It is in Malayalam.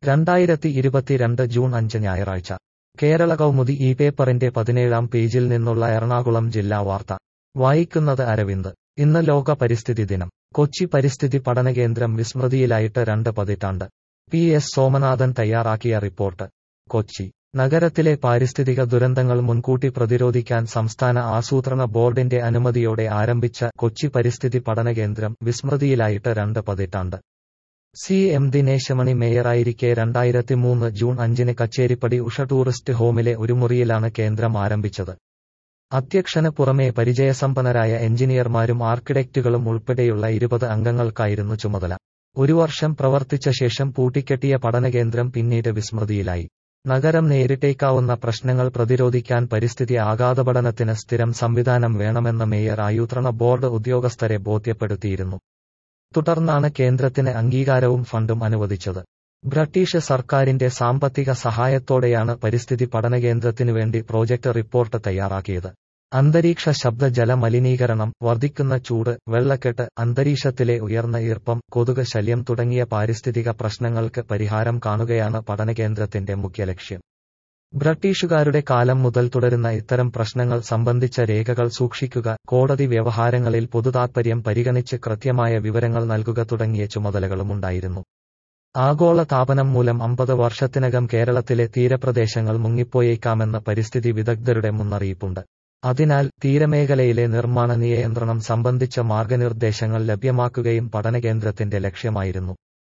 രണ്ടായിരത്തി ഇരുപത്തിരണ്ട് ജൂൺ അഞ്ച് ഞായറാഴ്ച കേരള കൗമുദി ഈ പേപ്പറിന്റെ പതിനേഴാം പേജിൽ നിന്നുള്ള എറണാകുളം ജില്ലാ വാർത്ത വായിക്കുന്നത് അരവിന്ദ് ഇന്ന് ലോക പരിസ്ഥിതി ദിനം കൊച്ചി പരിസ്ഥിതി പഠനകേന്ദ്രം വിസ്മൃതിയിലായിട്ട് രണ്ട് പതിറ്റാണ്ട് പി എസ് സോമനാഥൻ തയ്യാറാക്കിയ റിപ്പോർട്ട് കൊച്ചി നഗരത്തിലെ പാരിസ്ഥിതിക ദുരന്തങ്ങൾ മുൻകൂട്ടി പ്രതിരോധിക്കാൻ സംസ്ഥാന ആസൂത്രണ ബോർഡിന്റെ അനുമതിയോടെ ആരംഭിച്ച കൊച്ചി പരിസ്ഥിതി പഠനകേന്ദ്രം വിസ്മൃതിയിലായിട്ട് രണ്ട് പതിറ്റാണ്ട് സി എം ദിനേശമണി മേയറായിരിക്കെ രണ്ടായിരത്തി മൂന്ന് ജൂൺ അഞ്ചിന് കച്ചേരിപ്പടി ഉഷ ടൂറിസ്റ്റ് ഹോമിലെ ഒരു മുറിയിലാണ് കേന്ദ്രം ആരംഭിച്ചത് അധ്യക്ഷന് പുറമെ പരിചയസമ്പന്നരായ എഞ്ചിനീയർമാരും ആർക്കിടെക്റ്റുകളും ഉൾപ്പെടെയുള്ള ഇരുപത് അംഗങ്ങൾക്കായിരുന്നു ചുമതല ഒരു വർഷം പ്രവർത്തിച്ച ശേഷം പൂട്ടിക്കെട്ടിയ പഠനകേന്ദ്രം പിന്നീട് വിസ്മൃതിയിലായി നഗരം നേരിട്ടേക്കാവുന്ന പ്രശ്നങ്ങൾ പ്രതിരോധിക്കാൻ പരിസ്ഥിതി ആഘാതപഠനത്തിന് സ്ഥിരം സംവിധാനം വേണമെന്ന് മേയർ ആയൂത്രണ ബോർഡ് ഉദ്യോഗസ്ഥരെ ബോധ്യപ്പെടുത്തിയിരുന്നു തുടർന്നാണ് കേന്ദ്രത്തിന് അംഗീകാരവും ഫണ്ടും അനുവദിച്ചത് ബ്രിട്ടീഷ് സർക്കാരിന്റെ സാമ്പത്തിക സഹായത്തോടെയാണ് പരിസ്ഥിതി പഠനകേന്ദ്രത്തിനു വേണ്ടി പ്രോജക്ട് റിപ്പോർട്ട് തയ്യാറാക്കിയത് അന്തരീക്ഷ ശബ്ദ ജല മലിനീകരണം വർദ്ധിക്കുന്ന ചൂട് വെള്ളക്കെട്ട് അന്തരീക്ഷത്തിലെ ഉയർന്ന ഈർപ്പം കൊതുക് ശല്യം തുടങ്ങിയ പാരിസ്ഥിതിക പ്രശ്നങ്ങൾക്ക് പരിഹാരം കാണുകയാണ് പഠനകേന്ദ്രത്തിന്റെ മുഖ്യ ലക്ഷ്യം ബ്രിട്ടീഷുകാരുടെ കാലം മുതൽ തുടരുന്ന ഇത്തരം പ്രശ്നങ്ങൾ സംബന്ധിച്ച രേഖകൾ സൂക്ഷിക്കുക കോടതി വ്യവഹാരങ്ങളിൽ പൊതുതാത്പര്യം പരിഗണിച്ച് കൃത്യമായ വിവരങ്ങൾ നൽകുക തുടങ്ങിയ ചുമതലകളുമുണ്ടായിരുന്നു ആഗോള താപനം മൂലം അമ്പത് വർഷത്തിനകം കേരളത്തിലെ തീരപ്രദേശങ്ങൾ മുങ്ങിപ്പോയേക്കാമെന്ന് പരിസ്ഥിതി വിദഗ്ധരുടെ മുന്നറിയിപ്പുണ്ട് അതിനാൽ തീരമേഖലയിലെ നിർമ്മാണ നിയന്ത്രണം സംബന്ധിച്ച മാർഗനിർദ്ദേശങ്ങൾ ലഭ്യമാക്കുകയും പഠനകേന്ദ്രത്തിന്റെ ലക്ഷ്യമായിരുന്നു